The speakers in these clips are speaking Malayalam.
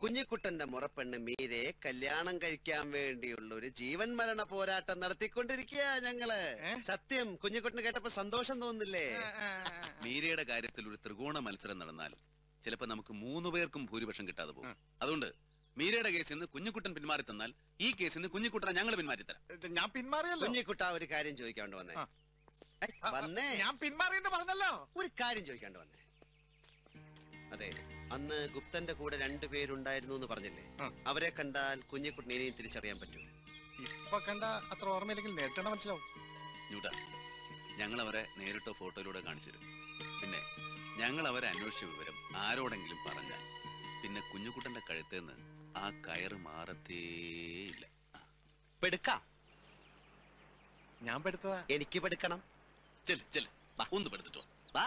കുഞ്ഞിക്കുട്ടന്റെ മുറപ്പെണ്ണ് മീരെ കല്യാണം കഴിക്കാൻ വേണ്ടിയുള്ള ഒരു ജീവൻ മരണ പോരാട്ടം നടത്തിക്കൊണ്ടിരിക്കുക ഞങ്ങള് സത്യം കുഞ്ഞിക്കുട്ടന് കേട്ടപ്പോ സന്തോഷം തോന്നില്ലേ മീരയുടെ കാര്യത്തിൽ ഒരു ത്രികോണ മത്സരം നടന്നാൽ ചിലപ്പോ നമുക്ക് മൂന്ന് പേർക്കും ഭൂരിപക്ഷം കിട്ടാതെ പോകും അതുകൊണ്ട് മീരയുടെ കേസിൽ നിന്ന് കുഞ്ഞുകുട്ടൻ പിന്മാറി തന്നാൽ ഈ കേസിൽ നിന്ന് കുഞ്ഞുകുട്ടനെ ഞങ്ങൾ പിന്മാറ്റി തരാം ഞാൻ പിന്മാറിയല്ലോ കുഞ്ഞിക്കുട്ട ഒരു കാര്യം ചോദിക്കാണ്ട് വന്നേ ഏയ്, വന്നേ ഞാൻ പിന്മാറിയെന്ന് പറഞ്ഞല്ലോ ഒരു കാര്യം ചോദിക്കാണ്ട് വന്നേ അതെ അന്ന് ഗുപ്തന്റെ കൂടെ രണ്ടുപേരുണ്ടായിരുന്നു എന്ന് പറഞ്ഞില്ലേ അവരെ കണ്ടാൽ കുഞ്ഞിക്കുട്ടനെ ഇനിയും തിരിച്ചറിയാൻ പറ്റും ഇപ്പൊ കണ്ട അത്ര ഓർമ്മയില്ലെങ്കിൽ നേരിട്ടണ മനസ്സിലാവും ന്യൂട്ട ഞങ്ങൾ അവരെ നേരിട്ടോ ഫോട്ടോയിലൂടെ കാണിച്ചു തരും പിന്നെ ഞങ്ങൾ അവരെ അന്വേഷിച്ച വിവരം ആരോടെങ്കിലും പറഞ്ഞാൽ പിന്നെ കുഞ്ഞുകുട്ടന്റെ കഴുത്തേന്ന് ആ കയറ് മാറത്തേയില്ല പെടുക്കാം ഞാൻ പെടുത്തതാ എനിക്ക് പെടുക്കണം ചെല് ചെല് വാ, ഒന്ന് പെടുത്തിട്ടോ വാ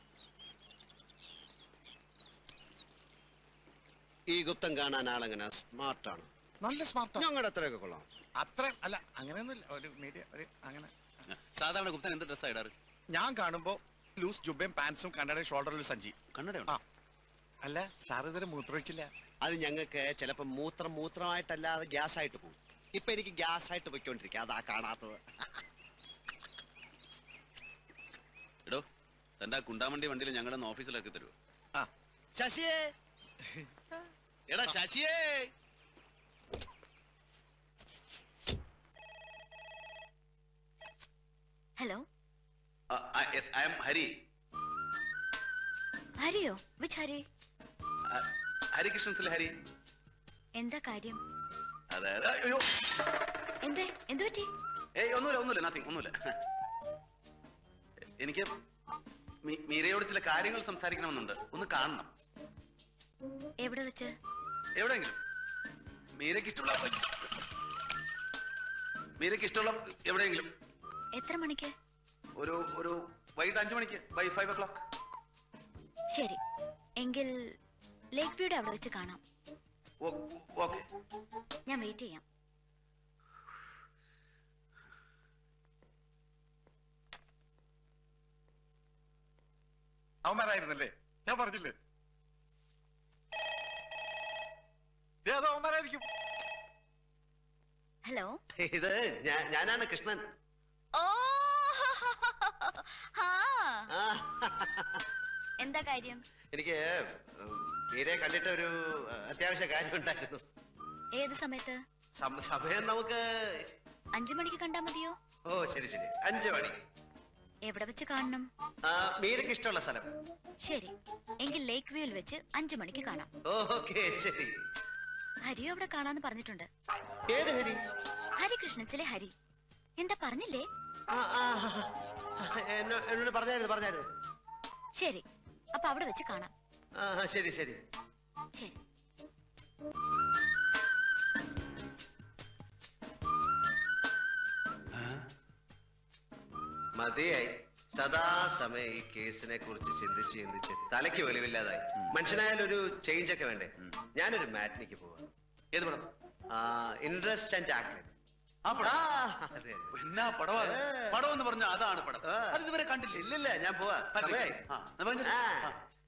ഈ ഗുപ്തൻ കാണാൻ ആളെങ്ങനെ സ്മാർട്ടാണ് നല്ല സ്മാർട്ട് ഞങ്ങളുടെ അത്രയൊക്കെ കൊള്ളാം അത്ര അല്ല അങ്ങനെയൊന്നുമില്ല ഒരു മീഡിയ ഒരു അങ്ങനെ സാധാരണ ഗുപ്തൻ എന്ത് ഡ്രസ്സാ ഇടാറ് ഞാൻ കാണുമ്പോ ലൂസ് ജുബയും പാൻസും കണ്ണടയും ഷോൾഡറിൽ സഞ്ചി കണ്ണട ആ അല്ല സാർ ഇതുവരെ മൂത്രമൊഴിച്ചില്ല അത് ഞങ്ങൾക്ക് ചിലപ്പോ മൂത്രം മൂത്രമായിട്ടല്ലാതെ ഗ്യാസ് ആയിട്ട് പോകും ഇപ്പൊ എനിക്ക് ഗ്യാസ് ആയിട്ട് പൊയ്ക്കൊണ്ടിരിക്കുക അതാ കാണാത്തത് എടോ തന്റെ ആ കുണ്ടാമണ്ടി വണ്ടിയിൽ ഞങ്ങളുടെ ഓഫീസിലിറക്കി തരുമോ ആ ശശിയേ എടാ ശശിയേ hello yes I am Hari ഹരിയോ വിച്ച് ഹരി ആ, ഹരികൃഷ്ണൻസിലെ ഹരി എന്താ കാര്യം അതായത് അയ്യോ എന്തേ എന്തു പറ്റി ഏയ് ഒന്നുമില്ല ഒന്നുമില്ല നത്തിങ് ഒന്നുമില്ല എനിക്ക് മീ- മീരയോട് ചില കാര്യങ്ങൾ സംസാരിക്കണമെന്നുണ്ട് ഒന്ന് കാണണം എവിടെ വെച്ച് എവിടെയെങ്കിലും മീരയ്ക്ക് ഇഷ്ടമുള്ള മീരയ്ക്ക് ഇഷ്ടമുള്ള എവിടെയെങ്കിലും എത്ര മണിക്ക് ഒരു ഒരു വൈകിട്ട് അഞ്ചു മണിക്ക് ബൈ ഫൈവ് ഒ ക്ലോക്ക് ശരി എങ്കിൽ ലേക്ക് വ്യൂടെ അവിടെ വെച്ച് കാണാം ഓക്കെ ഞാൻ വെയിറ്റ് ചെയ്യാം അവന്മാരായിരുന്നല്ലേ ഞാൻ പറഞ്ഞില്ലേ ദേ, അത് അവന്മാരായിരിക്കും ഹലോ ഇത് ഞാ- ഞാനാണ് കൃഷ്ണൻ ഓ ഹാ ആ, എന്താ കാര്യം എനിക്ക് മീരെ കണ്ടിട്ട് ഒരു അത്യാവശ്യ കാര്യം ഉണ്ടായിരുന്നു ഏത് സമയത്ത് സം- സമയം നമുക്ക് അഞ്ചു മണിക്ക് കണ്ടാ മതിയോ ഓ ശരി ശരി അഞ്ചു മണി എവിടെ വെച്ച് കാണണം ആ, മീരയ്ക്ക് ഇഷ്ടമുള്ള സ്ഥലം ശരി എങ്കിൽ ലേക്ക് വ്യൂവിൽ വെച്ച് അഞ്ചു മണിക്ക് കാണാം ഓക്കെ ശരി ഹരിയോ അവിടെ കാണാന്ന് പറഞ്ഞിട്ടുണ്ട് ഏത് ഹരി ഹരികൃഷ്ണച്ചിലെ ഹരി എന്താ പറഞ്ഞില്ലേ ആ, ആ, എന്നോ- എന്നോട് പറഞ്ഞായിരുന്നു പറഞ്ഞായിരുന്നു ശരി അപ്പൊ അവിടെ വെച്ച് കാണാം ആ ആ, ശരി ശരി ശരി മതിയായി സദാസമയം ഈ കേസിനെ കുറിച്ച് ചിന്തിച്ച് ചിന്തിച്ച് തലയ്ക്ക് വെളിവില്ലാതായി മനുഷ്യനായാലും ഒരു ചേഞ്ച് ഒക്കെ വേണ്ടേ ഞാനൊരു മാറ്റിനിക്ക് പോവാ ഏത് പടം ഇൻട്രസ്റ്റ് ആൻഡ് ആക്ട് ആ പടം അതെ എന്നാ പടമാ അത്? പടം എന്ന് പറഞ്ഞാൽ അതാണ് പടം അത് ഇതുവരെ കണ്ടില്ല ഇല്ലില്ല ഞാൻ പോവാ സമയായി ആ, എന്നാ പറഞ്ഞോ. ആ. ആ.